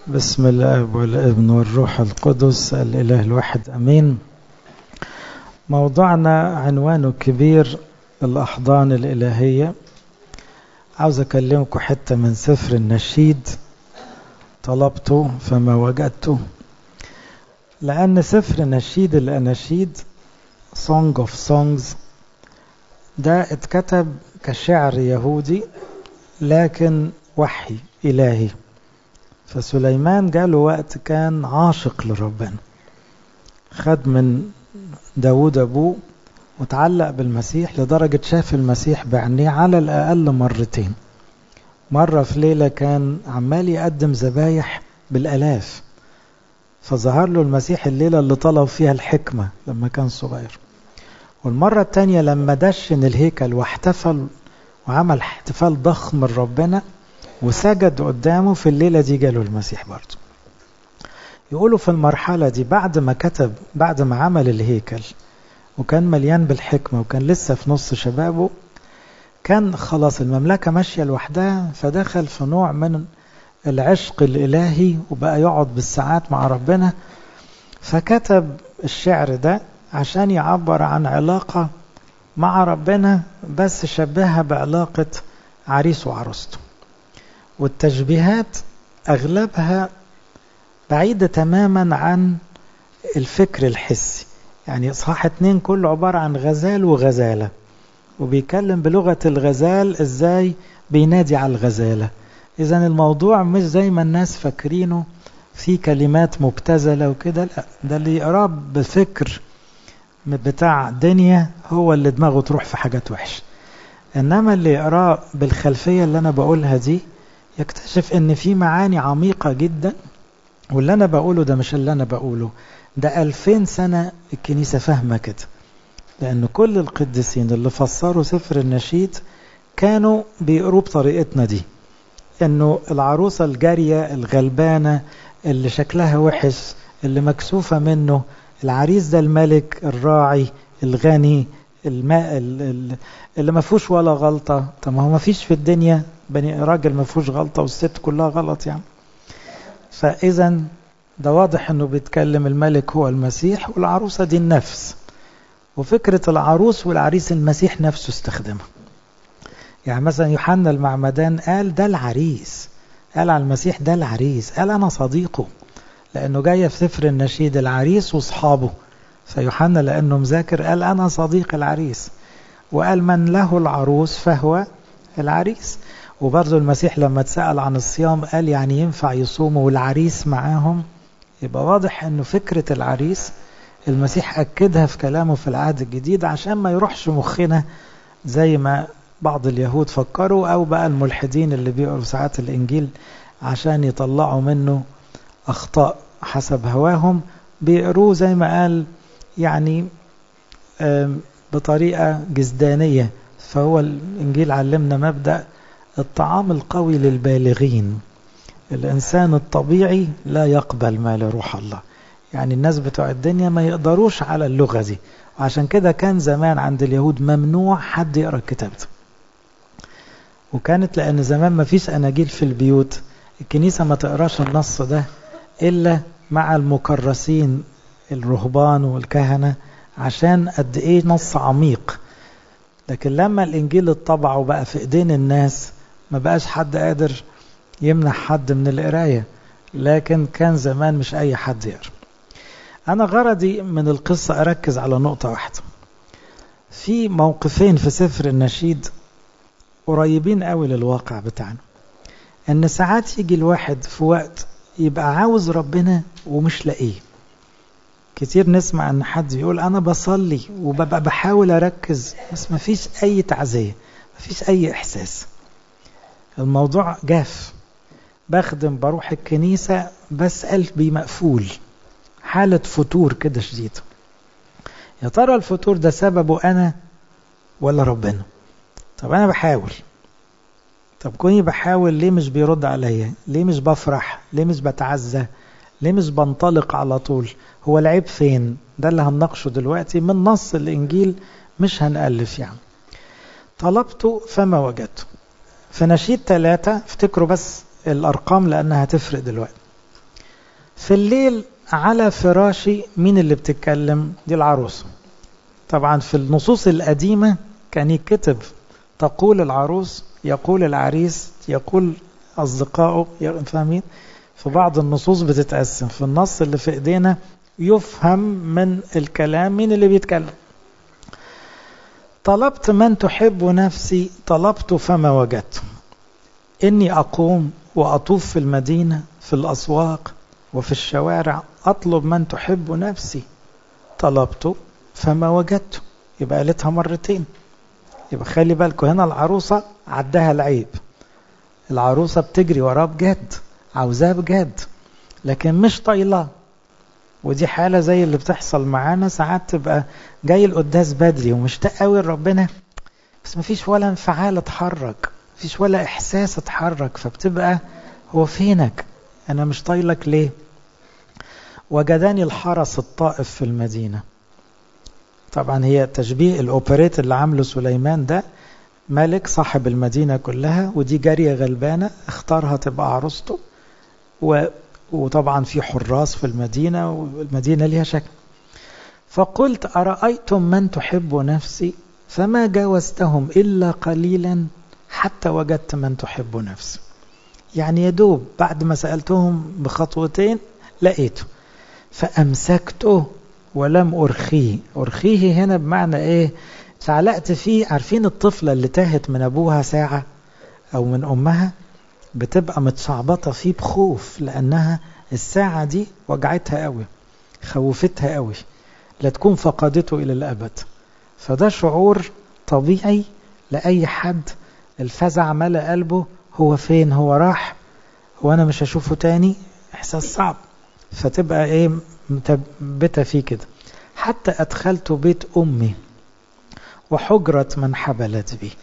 بسم الله والابن والروح القدس الإله الواحد أمين موضوعنا عنوانه كبير الأحضان الإلهية عاوز أكلمكم حتة من سفر النشيد طلبته فما وجدته لأن سفر نشيد الأناشيد Song of Songs ده اتكتب كشعر يهودي لكن وحي إلهي فسليمان جاله وقت كان عاشق لربنا خد من داود أبوه وتعلق بالمسيح لدرجة شاف المسيح بعينيه على الأقل مرتين مرة في ليلة كان عمال يقدم ذبايح بالألاف فظهر له المسيح الليلة اللي طلب فيها الحكمة لما كان صغير والمرة التانية لما دشن الهيكل واحتفل وعمل احتفال ضخم لربنا وسجد قدامه في الليلة دي جاله المسيح برضه يقولوا في المرحلة دي بعد ما كتب بعد ما عمل الهيكل وكان مليان بالحكمة وكان لسه في نص شبابه كان خلاص المملكة ماشية لوحدها فدخل في نوع من العشق الإلهي وبقى يقعد بالساعات مع ربنا فكتب الشعر ده عشان يعبر عن علاقة مع ربنا بس شبهها بعلاقة عريس وعروسته والتشبيهات أغلبها بعيدة تماما عن الفكر الحسي يعني إصحاح اتنين كله عبارة عن غزال وغزالة وبيتكلم بلغة الغزال إزاي بينادي على الغزالة إذا الموضوع مش زي ما الناس فاكرينه في كلمات مبتذلة وكده لا ده اللي يقراه بفكر بتاع دنيا هو اللي دماغه تروح في حاجات وحشة إنما اللي يقراه بالخلفية اللي أنا بقولها دي يكتشف ان في معاني عميقة جدا واللي انا بقوله ده مش اللي انا بقوله ده ألفين سنة الكنيسة فاهمة كده لأن كل القديسين اللي فسروا سفر النشيد كانوا بيقروا بطريقتنا دي انه العروسة الجارية الغلبانة اللي شكلها وحش اللي مكسوفة منه العريس ده الملك الراعي الغني الماء اللي ما فيهوش ولا غلطة طب ما هو ما فيش في الدنيا بني راجل ما فيهوش غلطة والست كلها غلط يعني فإذا ده واضح انه بيتكلم الملك هو المسيح والعروسة دي النفس وفكرة العروس والعريس المسيح نفسه استخدمها يعني مثلا يوحنا المعمدان قال ده العريس قال على المسيح ده العريس قال أنا صديقه لأنه جاية في سفر النشيد العريس وأصحابه فيوحنا لأنه مذاكر قال أنا صديق العريس وقال من له العروس فهو العريس وبرضه المسيح لما اتسأل عن الصيام قال يعني ينفع يصوموا والعريس معاهم يبقى واضح انه فكرة العريس المسيح أكدها في كلامه في العهد الجديد عشان ما يروحش مخنا زي ما بعض اليهود فكروا أو بقى الملحدين اللي بيقروا ساعات الإنجيل عشان يطلعوا منه أخطاء حسب هواهم بيقروه زي ما قال يعني بطريقة جزدانية فهو الإنجيل علمنا مبدأ الطعام القوي للبالغين الإنسان الطبيعي لا يقبل ما لروح الله يعني الناس بتوع الدنيا ما يقدروش على اللغة دي وعشان كده كان زمان عند اليهود ممنوع حد يقرأ الكتاب ده وكانت لأن زمان ما فيش أناجيل في البيوت الكنيسة ما تقراش النص ده إلا مع المكرسين الرهبان والكهنة عشان قد إيه نص عميق لكن لما الإنجيل اتطبع وبقى في إيدين الناس ما بقاش حد قادر يمنع حد من القراية لكن كان زمان مش أي حد يقرأ أنا غرضي من القصة أركز على نقطة واحدة في موقفين في سفر النشيد قريبين قوي للواقع بتاعنا ان ساعات يجي الواحد في وقت يبقى عاوز ربنا ومش لاقيه كتير نسمع ان حد يقول انا بصلي وببقى بحاول اركز بس مفيش اي تعزية مفيش اي احساس الموضوع جاف بخدم بروح الكنيسة بس قلبي مقفول حالة فتور كده شديد يا ترى الفتور ده سببه انا ولا ربنا طب انا بحاول طب كوني بحاول ليه مش بيرد عليا ليه مش بفرح ليه مش بتعزى ليه مش بنطلق على طول هو العيب فين ده اللي هنناقشه دلوقتي من نص الانجيل مش هنألف يعني طلبته فما وجدته في نشيد ثلاثة افتكروا بس الأرقام لأنها هتفرق دلوقتي في الليل على فراشي مين اللي بتتكلم دي العروسة طبعا في النصوص القديمة كان يكتب تقول العروس يقول العريس يقول أصدقائه فاهمين في بعض النصوص بتتقسم في النص اللي في ايدينا يفهم من الكلام مين اللي بيتكلم طلبت من تحب نفسي طلبت فما وجدت إني أقوم وأطوف في المدينة في الأسواق وفي الشوارع أطلب من تحب نفسي طلبت فما وجدت يبقى قالتها مرتين يبقى خلي بالكم هنا العروسة عدها العيب العروسة بتجري وراه بجد عاوزاه بجد لكن مش طايلاه ودي حالة زي اللي بتحصل معانا ساعات تبقى جاي القداس بدري ومشتاق قوي لربنا بس مفيش ولا انفعال اتحرك مفيش ولا احساس اتحرك فبتبقى هو فينك انا مش طايلك ليه وجداني الحرس الطائف في المدينة طبعا هي تشبيه الاوبريت اللي عامله سليمان ده ملك صاحب المدينة كلها ودي جارية غلبانة اختارها تبقى عروسته و وطبعا في حراس في المدينة والمدينة ليها شكل فقلت أرأيتم من تحب نفسي فما جاوزتهم إلا قليلا حتى وجدت من تحب نفسي يعني يدوب بعد ما سألتهم بخطوتين لقيته فأمسكته ولم أرخيه أرخيه هنا بمعنى إيه تعلقت فيه عارفين الطفلة اللي تاهت من أبوها ساعة أو من أمها بتبقى متشعبطة فيه بخوف لأنها الساعة دي وجعتها قوي خوفتها قوي لا تكون فقدته إلى الأبد فده شعور طبيعي لأي حد الفزع ملأ قلبه هو فين هو راح هو أنا مش هشوفه تاني إحساس صعب فتبقى إيه مثبتة فيه كده حتى أدخلت بيت أمي وحجرة من حبلت بي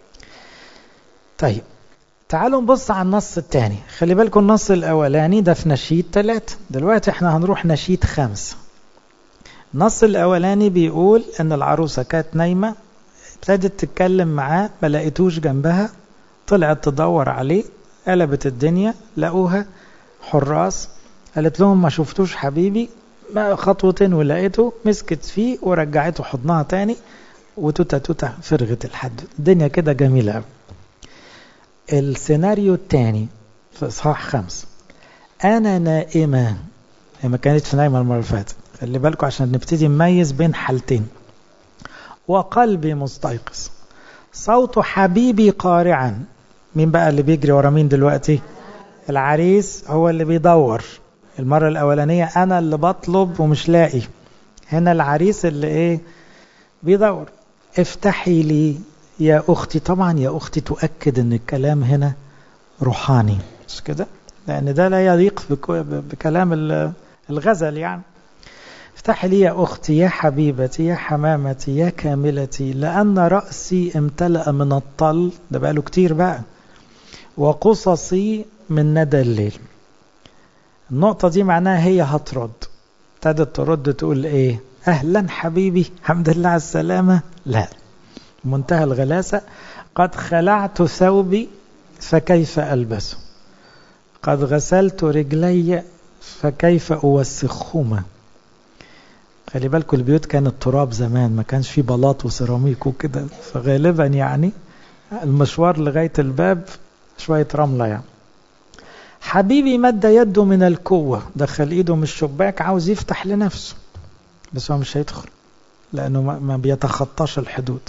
طيب تعالوا نبص على النص الثاني خلي بالكم النص الأولاني ده في نشيد ثلاثة دلوقتي احنا هنروح نشيد خمسة النص الأولاني بيقول أن العروسة كانت نايمة ابتدت تتكلم معاه ما لقيتوش جنبها طلعت تدور عليه قلبت الدنيا لقوها حراس قالت لهم ما شفتوش حبيبي ما خطوتين ولقيته مسكت فيه ورجعته حضنها تاني وتوتا توتا فرغت الحد الدنيا كده جميلة قوي السيناريو الثاني في اصحاح خمسة انا نائمة هي ما كانتش نايمة المرة اللي فاتت خلي بالكم عشان نبتدي نميز بين حالتين وقلبي مستيقظ صوت حبيبي قارعا مين بقى اللي بيجري ورا مين دلوقتي العريس هو اللي بيدور المرة الأولانية أنا اللي بطلب ومش لاقي هنا العريس اللي إيه بيدور افتحي لي يا أختي طبعا يا أختي تؤكد أن الكلام هنا روحاني مش كده لأن ده لا يليق بكلام الغزل يعني افتحي لي يا أختي يا حبيبتي يا حمامتي يا كاملتي لأن رأسي امتلأ من الطل ده بقاله كتير بقى وقصصي من ندى الليل النقطة دي معناها هي هترد ابتدت ترد تقول ايه اهلا حبيبي الحمد لله على السلامة لا منتهى الغلاسة قد خلعت ثوبي فكيف ألبسه قد غسلت رجلي فكيف أوسخهما خلي بالكم البيوت كانت تراب زمان ما كانش فيه بلاط وسيراميك وكده فغالبا يعني المشوار لغاية الباب شوية رملة يعني حبيبي مد يده من الكوة دخل ايده من الشباك عاوز يفتح لنفسه بس هو مش هيدخل لأنه ما بيتخطاش الحدود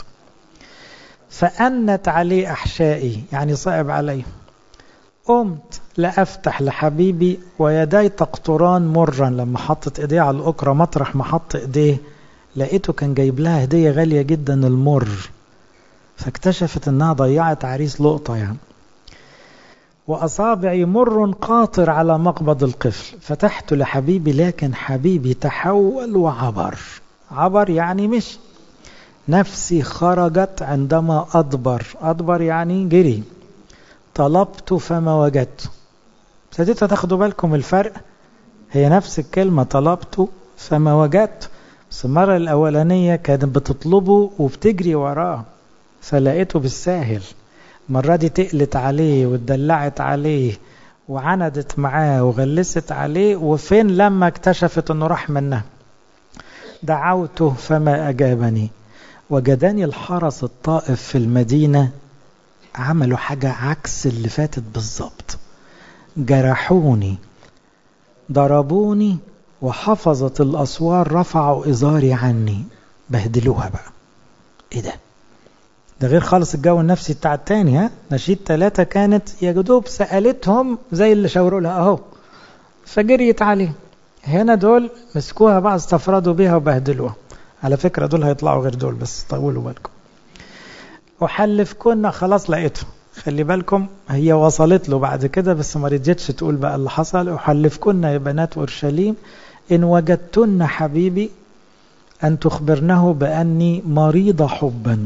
فأنت عليه أحشائي يعني صعب عليه قمت لأفتح لحبيبي ويداي تقطران مرا لما حطت ايديه على الأكرة مطرح ما حط ايديه لقيته كان جايب لها هدية غالية جدا المر فاكتشفت انها ضيعت عريس لقطة يعني وأصابعي مر قاطر على مقبض القفل فتحت لحبيبي لكن حبيبي تحول وعبر عبر يعني مش نفسي خرجت عندما أدبر أدبر يعني جري طلبت فما وجدت ابتديتوا تاخدوا بالكم الفرق هي نفس الكلمة طلبت فما وجدت بس المرة الأولانية كانت بتطلبه وبتجري وراه فلقيته بالساهل المرة دي تقلت عليه واتدلعت عليه وعندت معاه وغلست عليه وفين لما اكتشفت انه راح منها دعوته فما اجابني وجداني الحرس الطائف في المدينة عملوا حاجة عكس اللي فاتت بالظبط جرحوني ضربوني وحفظت الأسوار رفعوا إزاري عني بهدلوها بقى إيه ده ده غير خالص الجو النفسي بتاع التاني ها نشيد ثلاثة كانت يا جدوب سألتهم زي اللي شاوروا لها أهو فجريت عليه هنا دول مسكوها بقى استفردوا بيها وبهدلوها على فكرة دول هيطلعوا غير دول بس طولوا بالكم وحلفكن خلاص لقيته خلي بالكم هي وصلت له بعد كده بس ما رجتش تقول بقى اللي حصل أحلفكن يا بنات أورشليم إن وجدتن حبيبي أن تخبرنه بأني مريضة حبا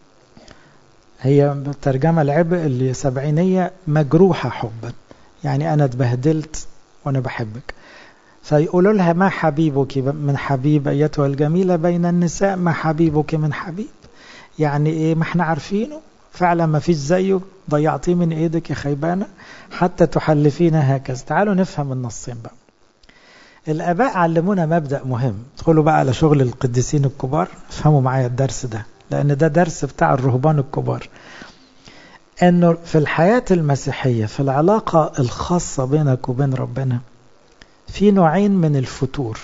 هي الترجمة العبء اللي سبعينية مجروحة حبا يعني أنا اتبهدلت وأنا بحبك فيقولوا لها ما حبيبك من حبيب أيتها الجميلة بين النساء ما حبيبك من حبيب يعني إيه ما احنا عارفينه فعلا ما فيش زيه ضيعتيه من ايدك يا خيبانة حتى تحلفين هكذا تعالوا نفهم النصين بقى الآباء علمونا مبدأ مهم ادخلوا بقى على شغل القديسين الكبار افهموا معايا الدرس ده لأن ده درس بتاع الرهبان الكبار أنه في الحياة المسيحية في العلاقة الخاصة بينك وبين ربنا في نوعين من الفتور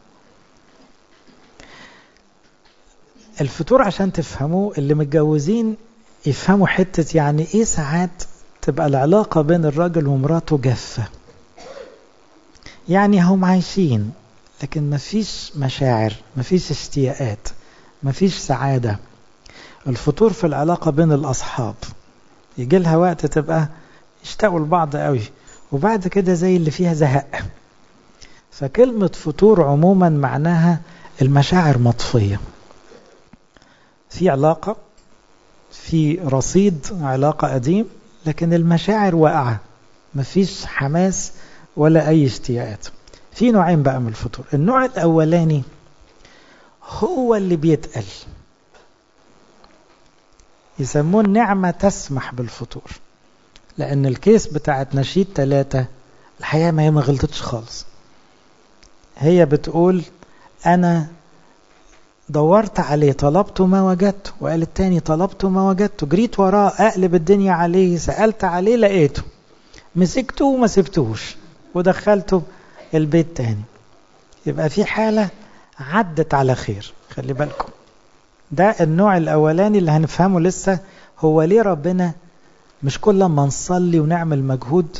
الفتور عشان تفهموه اللي متجوزين يفهموا حتة يعني ايه ساعات تبقى العلاقة بين الراجل ومراته جافة يعني هم عايشين لكن مفيش مشاعر مفيش اشتياقات مفيش سعادة الفتور في العلاقة بين الأصحاب يجي لها وقت تبقى يشتاقوا لبعض قوي وبعد كده زي اللي فيها زهق فكلمة فتور عموما معناها المشاعر مطفية في علاقة في رصيد علاقة قديم لكن المشاعر واقعة مفيش حماس ولا أي اشتياقات في نوعين بقى من الفتور النوع الأولاني هو اللي بيتقل يسموه النعمة تسمح بالفطور لأن الكيس بتاعت نشيد ثلاثة الحقيقة ما هي ما غلطتش خالص هي بتقول أنا دورت عليه طلبت ما وجدته وقال التاني طلبت ما وجدته جريت وراه أقلب الدنيا عليه سألت عليه لقيته مسكته وما سبتهوش ودخلته البيت تاني يبقى في حالة عدت على خير خلي بالكم ده النوع الأولاني اللي هنفهمه لسه هو ليه ربنا مش كل ما نصلي ونعمل مجهود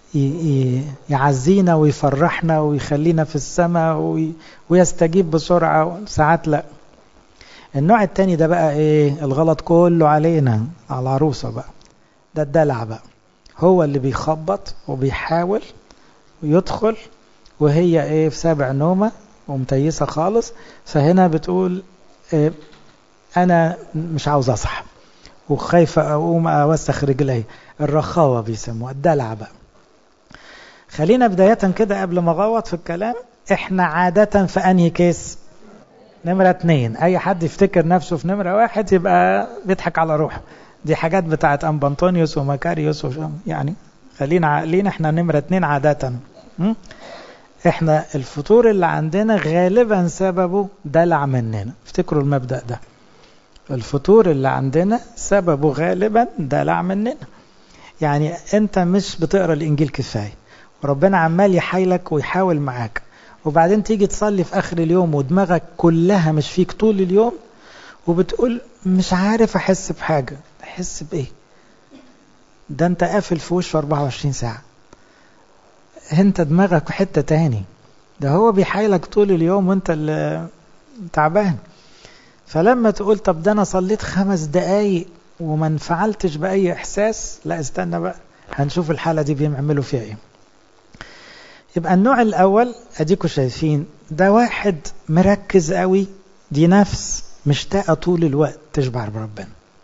يعزينا ويفرحنا ويخلينا في السماء ويستجيب بسرعة ساعات لا النوع التاني ده بقى ايه الغلط كله علينا على العروسة بقى ده الدلع بقى هو اللي بيخبط وبيحاول ويدخل وهي ايه في سابع نومة ومتيسة خالص فهنا بتقول إيه انا مش عاوز اصحى وخايفة اقوم اوسخ رجلي الرخاوة بيسموها الدلع بقى خلينا بداية كده قبل ما اغوط في الكلام احنا عادة في انهي كيس نمرة اتنين اي حد يفتكر نفسه في نمرة واحد يبقى بيضحك على روحه دي حاجات بتاعت امبانطونيوس ومكاريوس وشام يعني خلينا عاقلين احنا نمرة اتنين عادة م? احنا الفطور اللي عندنا غالبا سببه دلع مننا افتكروا المبدأ ده الفطور اللي عندنا سببه غالبا دلع مننا يعني انت مش بتقرا الانجيل كفايه وربنا عمال يحايلك ويحاول معاك وبعدين تيجي تصلي في اخر اليوم ودماغك كلها مش فيك طول اليوم وبتقول مش عارف احس بحاجه احس بايه ده انت قافل في وشه 24 ساعه انت دماغك في حته تاني ده هو بيحايلك طول اليوم وانت اللي تعبان فلما تقول طب ده انا صليت خمس دقايق وما انفعلتش باي احساس لا استنى بقى هنشوف الحاله دي بيعملوا فيها ايه يبقى النوع الاول اديكوا شايفين ده واحد مركز قوي دي نفس مشتاقه طول الوقت تشبع بربنا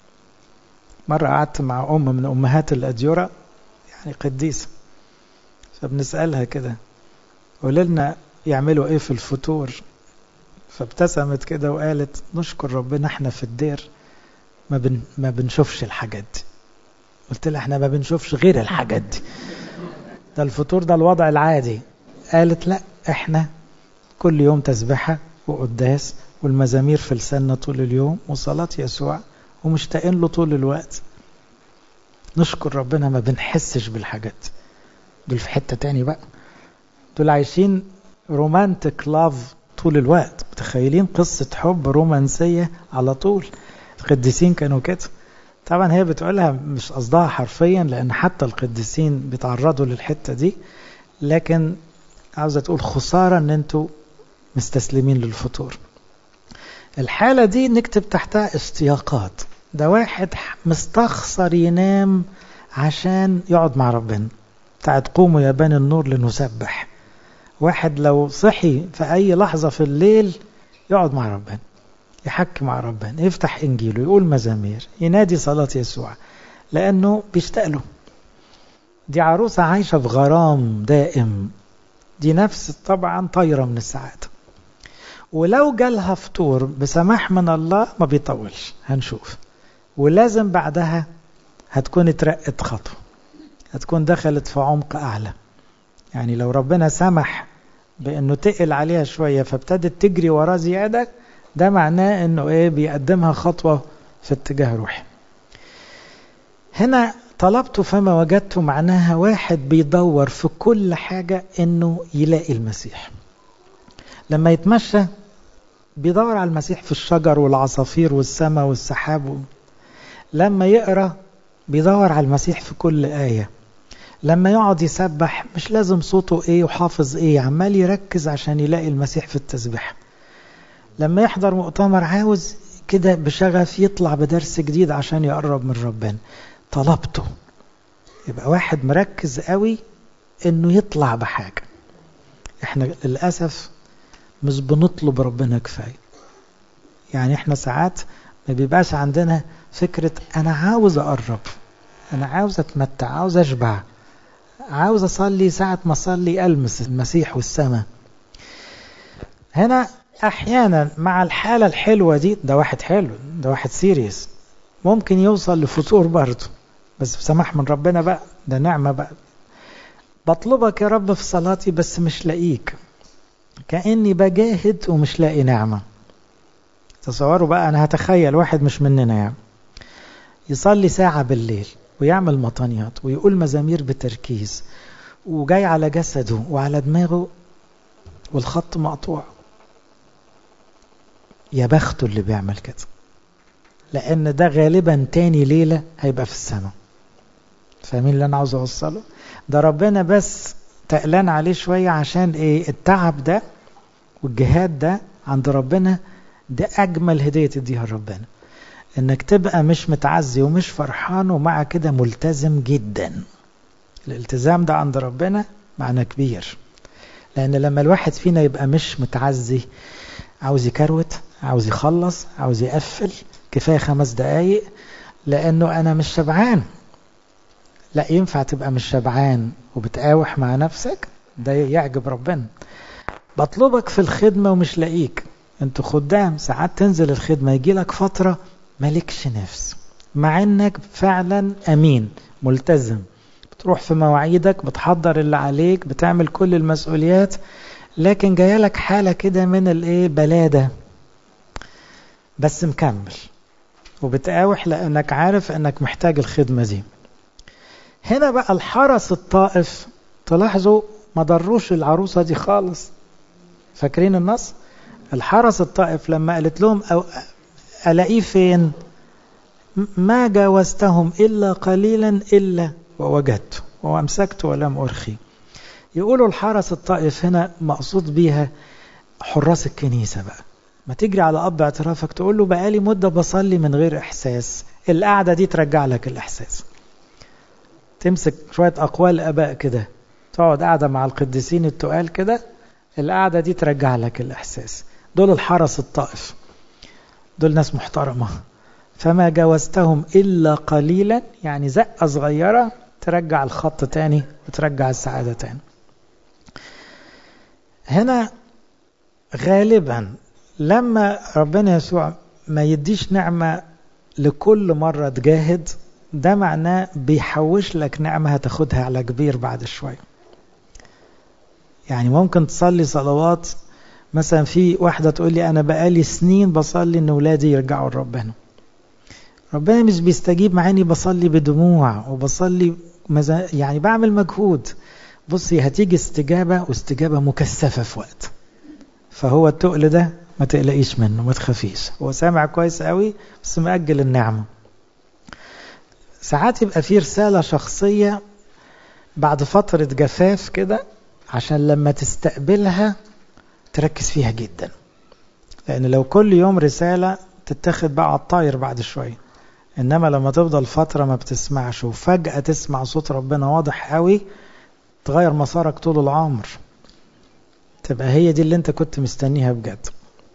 مره قعدت مع ام من امهات الاديره يعني قديسه فبنسالها كده قول لنا يعملوا ايه في الفطور فابتسمت كده وقالت نشكر ربنا احنا في الدير ما بن ما بنشوفش الحاجات دي قلت لها احنا ما بنشوفش غير الحاجات دي ده الفطور ده الوضع العادي قالت لا احنا كل يوم تسبحة وقداس والمزامير في لساننا طول اليوم وصلاة يسوع ومشتاقين له طول الوقت نشكر ربنا ما بنحسش بالحاجات دول في حتة تاني بقى دول عايشين رومانتك لاف طول الوقت متخيلين قصة حب رومانسية على طول القديسين كانوا كده طبعا هي بتقولها مش قصدها حرفيا لأن حتى القديسين بيتعرضوا للحتة دي لكن عاوزة تقول خسارة ان انتوا مستسلمين للفطور الحالة دي نكتب تحتها اشتياقات ده واحد مستخسر ينام عشان يقعد مع ربنا بتاعت قوموا يا بني النور لنسبح واحد لو صحي في أي لحظة في الليل يقعد مع ربنا يحكي مع ربنا يفتح إنجيله يقول مزامير ينادي صلاة يسوع لأنه بيشتاق له دي عروسة عايشة في غرام دائم دي نفس طبعا طايرة من السعادة ولو جالها فطور بسماح من الله ما بيطولش هنشوف ولازم بعدها هتكون اترقت خطوة هتكون دخلت في عمق أعلى يعني لو ربنا سمح بأنه تقل عليها شوية فابتدت تجري وراه زيادة ده معناه أنه إيه بيقدمها خطوة في اتجاه روحي هنا طلبت فما وجدت معناها واحد بيدور في كل حاجة أنه يلاقي المسيح لما يتمشى بيدور على المسيح في الشجر والعصافير والسماء والسحاب لما يقرأ بيدور على المسيح في كل آية لما يقعد يسبح مش لازم صوته ايه وحافظ ايه عمال يركز عشان يلاقي المسيح في التسبيح لما يحضر مؤتمر عاوز كده بشغف يطلع بدرس جديد عشان يقرب من ربنا طلبته يبقى واحد مركز قوي انه يطلع بحاجة احنا للأسف مش بنطلب ربنا كفاية يعني احنا ساعات ما بيبقاش عندنا فكرة انا عاوز اقرب انا عاوز اتمتع عاوز اشبع عاوز اصلي ساعة ما اصلي المس المسيح والسماء هنا احيانا مع الحالة الحلوة دي ده واحد حلو ده واحد سيريس ممكن يوصل لفتور برضه بس بسماح من ربنا بقى ده نعمة بقى بطلبك يا رب في صلاتي بس مش لاقيك كأني بجاهد ومش لاقي نعمة تصوروا بقى أنا هتخيل واحد مش مننا يعني يصلي ساعة بالليل ويعمل مطانيات ويقول مزامير بتركيز وجاي على جسده وعلى دماغه والخط مقطوع يا بخته اللي بيعمل كده لأن ده غالبا تاني ليلة هيبقى في السماء فاهمين اللي أنا عاوز أوصله ده ربنا بس تقلان عليه شوية عشان إيه التعب ده والجهاد ده عند ربنا ده أجمل هدية تديها ربنا إنك تبقى مش متعزي ومش فرحان ومع كده ملتزم جدا الالتزام ده عند ربنا معنى كبير لأن لما الواحد فينا يبقى مش متعزي عاوز يكروت عاوز يخلص عاوز يقفل كفاية خمس دقايق لأنه أنا مش شبعان لا ينفع تبقى مش شبعان وبتقاوح مع نفسك ده يعجب ربنا بطلبك في الخدمة ومش لاقيك انتوا خدام ساعات تنزل الخدمة يجي لك فترة مالكش نفس مع انك فعلا امين ملتزم بتروح في مواعيدك بتحضر اللي عليك بتعمل كل المسؤوليات لكن جايلك حالة كده من الايه بلادة بس مكمل وبتقاوح لانك عارف انك محتاج الخدمة دي هنا بقى الحرس الطائف تلاحظوا ما ضروش العروسة دي خالص فاكرين النص الحرس الطائف لما قالت لهم أو ألاقيه فين ما جاوزتهم إلا قليلا إلا ووجدته وأمسكت ولم أرخي يقولوا الحرس الطائف هنا مقصود بيها حراس الكنيسة بقى ما تجري على أب اعترافك تقول له بقالي مدة بصلي من غير إحساس القعدة دي ترجع لك الإحساس تمسك شوية أقوال أباء كده تقعد قاعدة مع القديسين التقال كده القعدة دي ترجع لك الإحساس دول الحرس الطائف دول ناس محترمة فما جاوزتهم إلا قليلا يعني زقة صغيرة ترجع الخط تاني وترجع السعادة تاني هنا غالبا لما ربنا يسوع ما يديش نعمة لكل مرة تجاهد ده معناه بيحوش لك نعمة هتاخدها على كبير بعد شوية يعني ممكن تصلي صلوات مثلا في واحدة تقول لي أنا بقالي سنين بصلي إن ولادي يرجعوا لربنا ربنا مش بيستجيب مع إني بصلي بدموع وبصلي مزا... يعني بعمل مجهود بصي هتيجي استجابة واستجابة مكثفة في وقت فهو التقل ده ما تقلقيش منه ما تخافيش هو سامع كويس قوي بس مأجل النعمة ساعات يبقى في رسالة شخصية بعد فترة جفاف كده عشان لما تستقبلها تركز فيها جدا لأن لو كل يوم رسالة تتاخد بقى على الطاير بعد شوية إنما لما تفضل فترة ما بتسمعش وفجأة تسمع صوت ربنا واضح قوي تغير مسارك طول العمر تبقى هي دي اللي انت كنت مستنيها بجد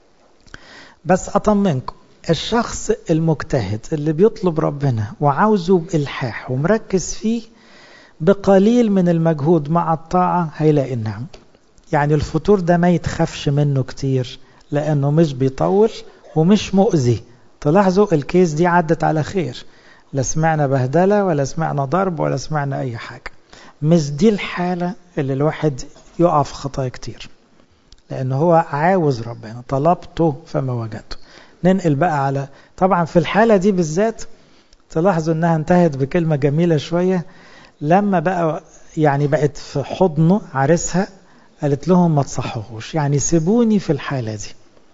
بس أطمنكم الشخص المجتهد اللي بيطلب ربنا وعاوزه بإلحاح ومركز فيه بقليل من المجهود مع الطاعة هيلاقي النعم يعني الفطور ده ما يتخافش منه كتير لأنه مش بيطول ومش مؤذي تلاحظوا الكيس دي عدت على خير لا سمعنا بهدلة ولا سمعنا ضرب ولا سمعنا أي حاجة مش دي الحالة اللي الواحد يقع في خطايا كتير لأنه هو عاوز ربنا طلبته فما وجدته ننقل بقى على طبعا في الحالة دي بالذات تلاحظوا انها انتهت بكلمة جميلة شوية لما بقى يعني بقت في حضنه عرسها قالت لهم ما تصحوهوش يعني سيبوني في الحالة دي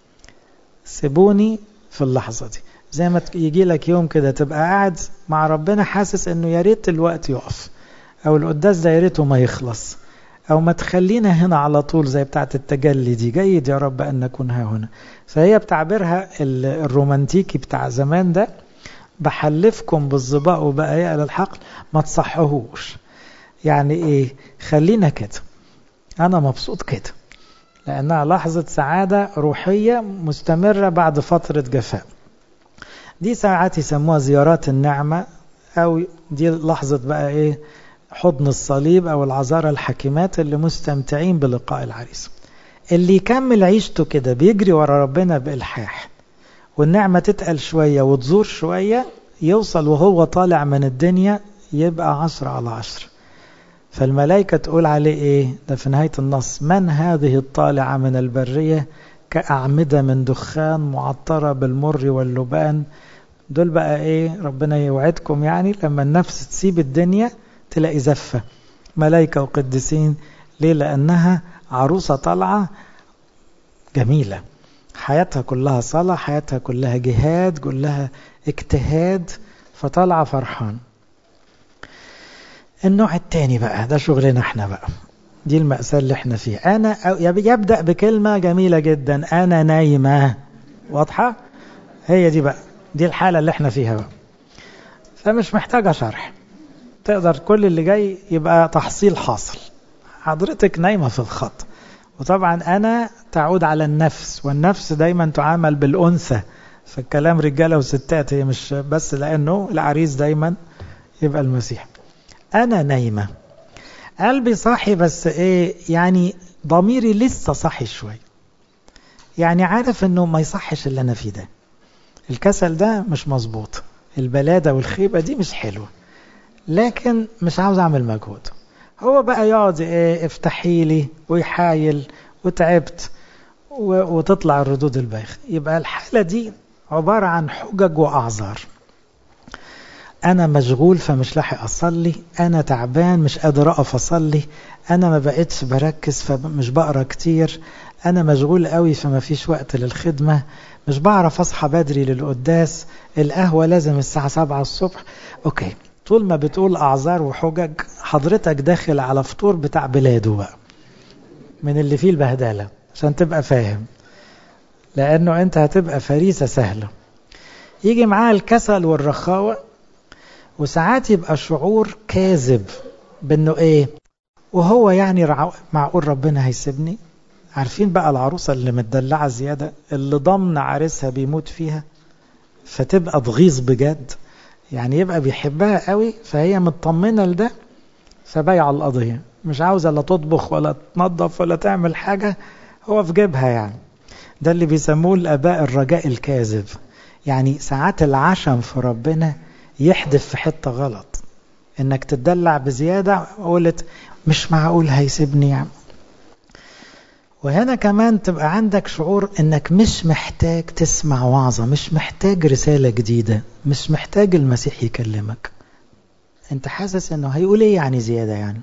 سيبوني في اللحظة دي زي ما يجي لك يوم كده تبقى قاعد مع ربنا حاسس انه يا ريت الوقت يقف او القداس ده يا ريته ما يخلص او ما تخلينا هنا على طول زي بتاعت التجلي دي جيد يا رب ان نكون ها هنا فهي بتعبيرها الرومانتيكي بتاع زمان ده بحلفكم بالظباء وبقايا للحقل ما تصحهوش يعني ايه خلينا كده انا مبسوط كده لانها لحظة سعادة روحية مستمرة بعد فترة جفاء دي ساعات يسموها زيارات النعمة او دي لحظة بقى ايه حضن الصليب او العذارى الحكيمات اللي مستمتعين بلقاء العريس اللي يكمل عيشته كده بيجري ورا ربنا بإلحاح والنعمة تتقل شوية وتزور شوية يوصل وهو طالع من الدنيا يبقى عشر على عشر فالملائكة تقول عليه ايه ده في نهاية النص من هذه الطالعة من البرية كأعمدة من دخان معطرة بالمر واللبان دول بقى ايه ربنا يوعدكم يعني لما النفس تسيب الدنيا تلاقي زفة ملائكة وقديسين ليه لأنها عروسة طالعة جميلة حياتها كلها صلاة حياتها كلها جهاد كلها اجتهاد فطالعة فرحان النوع التاني بقى ده شغلنا احنا بقى دي المأساة اللي احنا فيها أنا يبدأ بكلمة جميلة جدا أنا نايمة واضحة هي دي بقى دي الحالة اللي احنا فيها بقى فمش محتاجة شرح تقدر كل اللي جاي يبقى تحصيل حاصل حضرتك نايمة في الخط وطبعا أنا تعود على النفس والنفس دايما تعامل بالأنثى فالكلام رجالة وستات هي مش بس لأنه العريس دايما يبقى المسيح أنا نايمة قلبي صاحي بس إيه يعني ضميري لسه صاحي شوي يعني عارف إنه ما يصحش اللي أنا فيه ده الكسل ده مش مظبوط البلادة والخيبة دي مش حلوة لكن مش عاوز أعمل مجهود هو بقى يقعد ايه افتحي لي ويحايل وتعبت وتطلع الردود البايخة يبقى الحالة دي عبارة عن حجج وأعذار أنا مشغول فمش لاحق أصلي أنا تعبان مش قادر أقف أصلي أنا ما بقتش بركز فمش بقرا كتير أنا مشغول قوي فما فيش وقت للخدمة مش بعرف أصحى بدري للقداس القهوة لازم الساعة سبعة الصبح أوكي طول ما بتقول أعذار وحجج حضرتك داخل على فطور بتاع بلاده بقى من اللي فيه البهدلة عشان تبقى فاهم لأنه أنت هتبقى فريسة سهلة يجي معاه الكسل والرخاوة وساعات يبقى شعور كاذب بأنه إيه وهو يعني معقول ربنا هيسيبني عارفين بقى العروسة اللي متدلعة زيادة اللي ضمن عريسها بيموت فيها فتبقى تغيظ بجد يعني يبقى بيحبها قوي فهي مطمنة لده فبايع القضية مش عاوزة لا تطبخ ولا تنظف ولا تعمل حاجة هو في جيبها يعني ده اللي بيسموه الآباء الرجاء الكاذب يعني ساعات العشم في ربنا يحدف في حتة غلط انك تدلع بزيادة وقلت مش معقول هيسيبني يعني وهنا كمان تبقى عندك شعور انك مش محتاج تسمع وعظة مش محتاج رسالة جديدة مش محتاج المسيح يكلمك انت حاسس انه هيقول ايه يعني زيادة يعني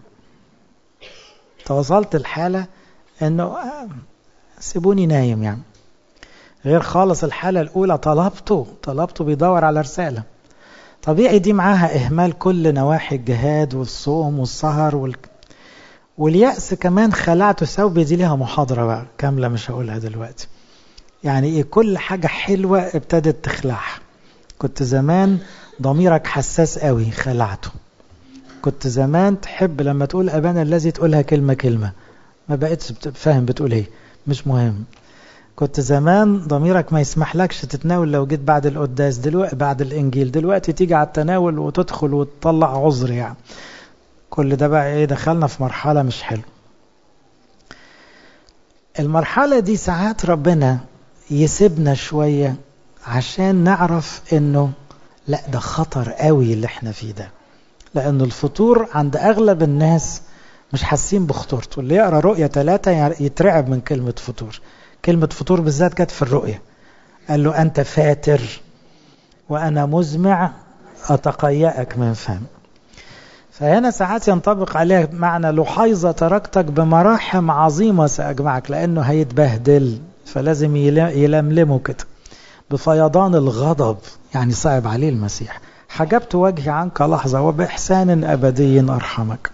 توصلت الحالة انه سيبوني نايم يعني غير خالص الحالة الأولى طلبته طلبته بيدور على رسالة طبيعي دي معاها إهمال كل نواحي الجهاد والصوم والسهر وال... واليأس كمان خلعته ثوبي دي ليها محاضرة بقى كاملة مش هقولها دلوقتي يعني إيه كل حاجة حلوة ابتدت تخلعها كنت زمان ضميرك حساس قوي خلعته كنت زمان تحب لما تقول أبانا الذي تقولها كلمة كلمة ما بقتش فاهم بتقول ايه مش مهم كنت زمان ضميرك ما يسمحلكش تتناول لو جيت بعد القداس دلوقتي بعد الانجيل دلوقتي تيجي على التناول وتدخل وتطلع عذر يعني كل ده بقى ايه دخلنا في مرحله مش حلو المرحله دي ساعات ربنا يسيبنا شويه عشان نعرف انه لا ده خطر قوي اللي احنا فيه ده لان الفطور عند اغلب الناس مش حاسين بخطورته اللي يقرا رؤيه ثلاثة يترعب من كلمه فطور كلمه فطور بالذات جت في الرؤيه قال له انت فاتر وانا مزمع اتقيأك من فم فهنا ساعات ينطبق عليه معنى لحيظة تركتك بمراحم عظيمة سأجمعك لأنه هيتبهدل فلازم يلملمه كده بفيضان الغضب يعني صعب عليه المسيح حجبت وجهي عنك لحظة وبإحسان أبدي أرحمك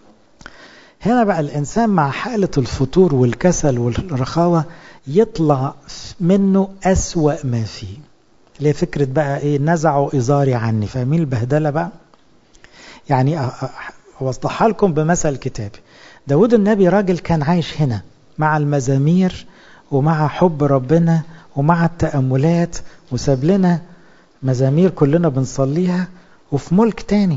هنا بقى الإنسان مع حالة الفتور والكسل والرخاوة يطلع منه أسوأ ما فيه ليه فكرة بقى إيه نزعوا إزاري عني فاهمين البهدلة بقى يعني أوضحها لكم بمثل كتابي داود النبي راجل كان عايش هنا مع المزامير ومع حب ربنا ومع التأملات وساب لنا مزامير كلنا بنصليها وفي ملك تاني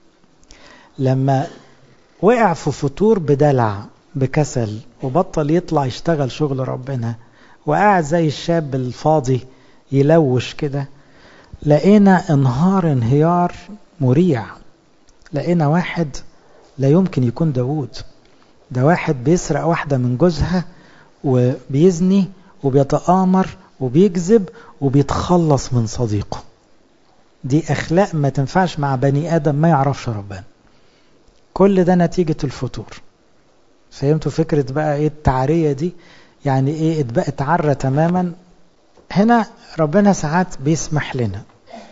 لما وقع في فطور بدلع بكسل وبطل يطلع يشتغل شغل ربنا وقاعد زي الشاب الفاضي يلوش كده لقينا انهار انهيار مريع لقينا واحد لا يمكن يكون داوود ده واحد بيسرق واحدة من جوزها وبيزني وبيتآمر وبيكذب وبيتخلص من صديقه دي أخلاق ما تنفعش مع بني آدم ما يعرفش ربنا كل ده نتيجة الفتور فهمتوا فكرة بقى ايه التعرية دي يعني ايه اتبقى اتعرى تماما هنا ربنا ساعات بيسمح لنا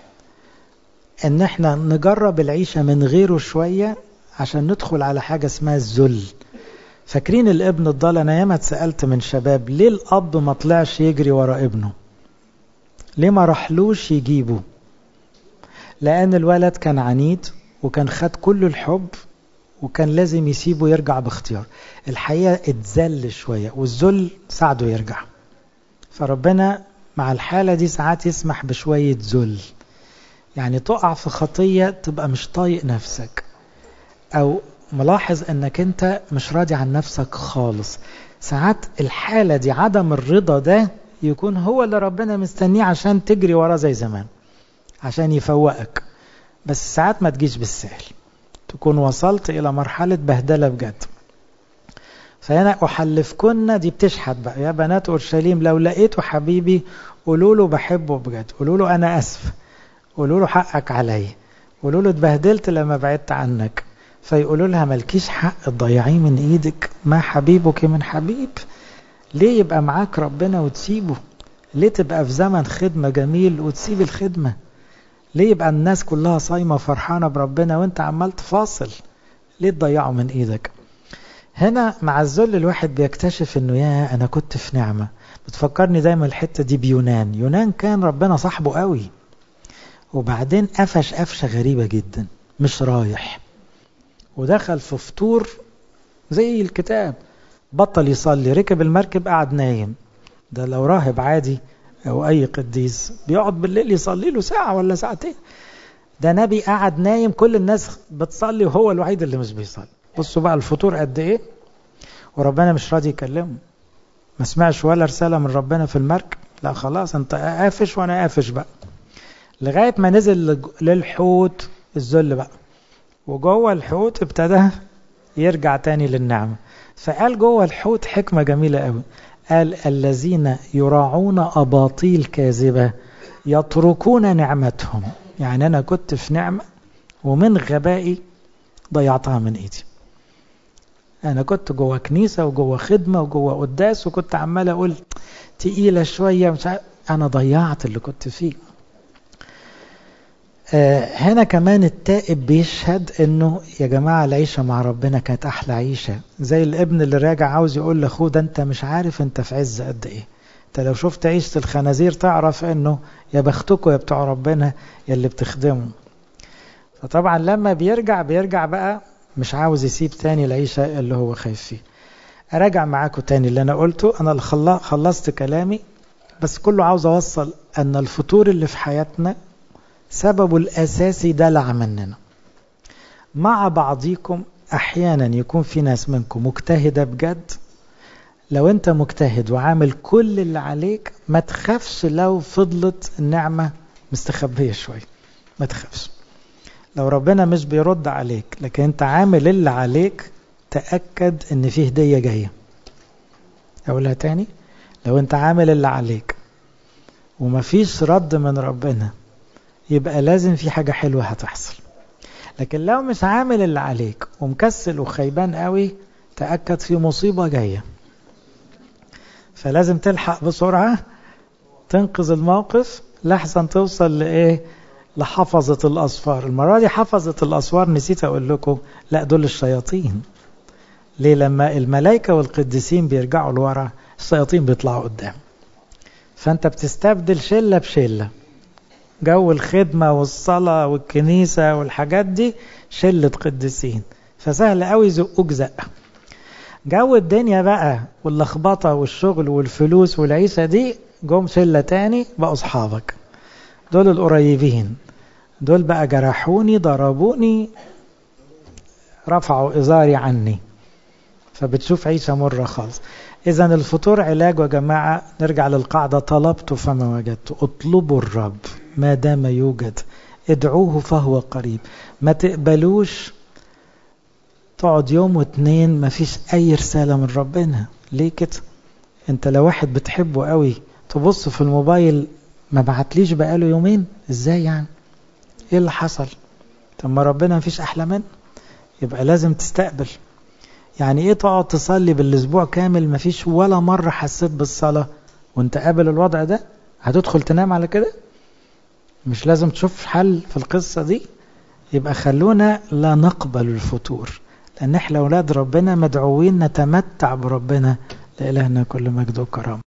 ان احنا نجرب العيشة من غيره شوية عشان ندخل على حاجة اسمها الذل فاكرين الابن الضال انا ياما اتسالت من شباب ليه الاب ما طلعش يجري ورا ابنه ليه ما راحلوش يجيبه لان الولد كان عنيد وكان خد كل الحب وكان لازم يسيبه يرجع باختيار الحقيقه اتذل شويه والذل ساعده يرجع فربنا مع الحاله دي ساعات يسمح بشويه ذل يعني تقع في خطيه تبقى مش طايق نفسك او ملاحظ انك انت مش راضي عن نفسك خالص ساعات الحالة دي عدم الرضا ده يكون هو اللي ربنا مستنيه عشان تجري وراه زي زمان عشان يفوقك بس ساعات ما تجيش بالسهل تكون وصلت الى مرحلة بهدلة بجد فهنا احلفكن دي بتشحت بقى يا بنات اورشليم لو لقيته حبيبي قولوا له بحبه بجد قولوا له انا اسف قولوا له حقك عليا قولوا له اتبهدلت لما بعدت عنك فيقولوا لها مالكيش حق تضيعيه من ايدك ما حبيبك من حبيب ليه يبقى معاك ربنا وتسيبه ليه تبقى في زمن خدمة جميل وتسيب الخدمة ليه يبقى الناس كلها صايمة فرحانة بربنا وانت عمال تفاصل ليه تضيعه من ايدك هنا مع الذل الواحد بيكتشف انه يا انا كنت في نعمة بتفكرني دايما الحتة دي بيونان يونان كان ربنا صاحبه قوي وبعدين قفش قفشة غريبة جدا مش رايح ودخل في فطور زي الكتاب بطل يصلي ركب المركب قعد نايم ده لو راهب عادي او اي قديس بيقعد بالليل يصلي له ساعة ولا ساعتين ده نبي قعد نايم كل الناس بتصلي وهو الوحيد اللي مش بيصلي بصوا بقى الفطور قد ايه وربنا مش راضي يكلمه ما سمعش ولا رسالة من ربنا في المركب لا خلاص انت قافش وانا قافش بقى لغاية ما نزل للحوت الذل بقى وجوه الحوت ابتدى يرجع تاني للنعمة فقال جوه الحوت حكمة جميلة قوي قال الذين يراعون أباطيل كاذبة يتركون نعمتهم يعني أنا كنت في نعمة ومن غبائي ضيعتها من إيدي أنا كنت جوه كنيسة وجوه خدمة وجوه قداس وكنت عمال أقول تقيلة شوية مش عارف أنا ضيعت اللي كنت فيه آه هنا كمان التائب بيشهد انه يا جماعة العيشة مع ربنا كانت احلى عيشة زي الابن اللي راجع عاوز يقول لاخوه ده انت مش عارف انت في عز قد ايه انت لو شفت عيشة الخنازير تعرف انه يا بختكوا يا بتوع ربنا يا اللي بتخدموا فطبعا لما بيرجع بيرجع بقى مش عاوز يسيب تاني العيشة اللي هو خايف فيه اراجع معاكم تاني اللي انا قلته انا اللي خلصت كلامي بس كله عاوز اوصل ان الفطور اللي في حياتنا سببه الأساسي دلع مننا مع بعضيكم أحيانا يكون في ناس منكم مجتهدة بجد لو أنت مجتهد وعامل كل اللي عليك ما تخافش لو فضلت النعمة مستخبية شوية ما تخافش لو ربنا مش بيرد عليك لكن أنت عامل اللي عليك تأكد أن فيه هدية جاية أقولها تاني لو أنت عامل اللي عليك ومفيش رد من ربنا يبقى لازم في حاجة حلوة هتحصل لكن لو مش عامل اللي عليك ومكسل وخيبان قوي تأكد في مصيبة جاية فلازم تلحق بسرعة تنقذ الموقف لحسن توصل لإيه لحفظة الأصفار المرة دي حفظة الأصفار نسيت أقول لكم لا دول الشياطين ليه لما الملائكة والقديسين بيرجعوا لورا الشياطين بيطلعوا قدام فأنت بتستبدل شلة بشلة جو الخدمة والصلاة والكنيسة والحاجات دي شلة قديسين فسهل قوي يزقوك زقة جو الدنيا بقى واللخبطة والشغل والفلوس والعيشة دي جم شلة تاني بقوا أصحابك دول القريبين دول بقى جرحوني ضربوني رفعوا إزاري عني فبتشوف عيشة مرة خالص إذا الفطور علاج يا جماعة نرجع للقاعدة طلبت فما وجدت اطلبوا الرب ما دام يوجد ادعوه فهو قريب ما تقبلوش تقعد يوم واتنين ما فيش اي رسالة من ربنا ليه كده انت لو واحد بتحبه قوي تبص في الموبايل ما بعتليش بقاله يومين ازاي يعني ايه اللي حصل طب ما ربنا ما فيش احلى منه يبقى لازم تستقبل يعني ايه تقعد تصلي بالاسبوع كامل ما فيش ولا مرة حسيت بالصلاة وانت قابل الوضع ده هتدخل تنام على كده مش لازم تشوف حل في القصة دي يبقى خلونا لا نقبل الفتور لأن احنا أولاد ربنا مدعوين نتمتع بربنا لإلهنا كل مجد وكرامة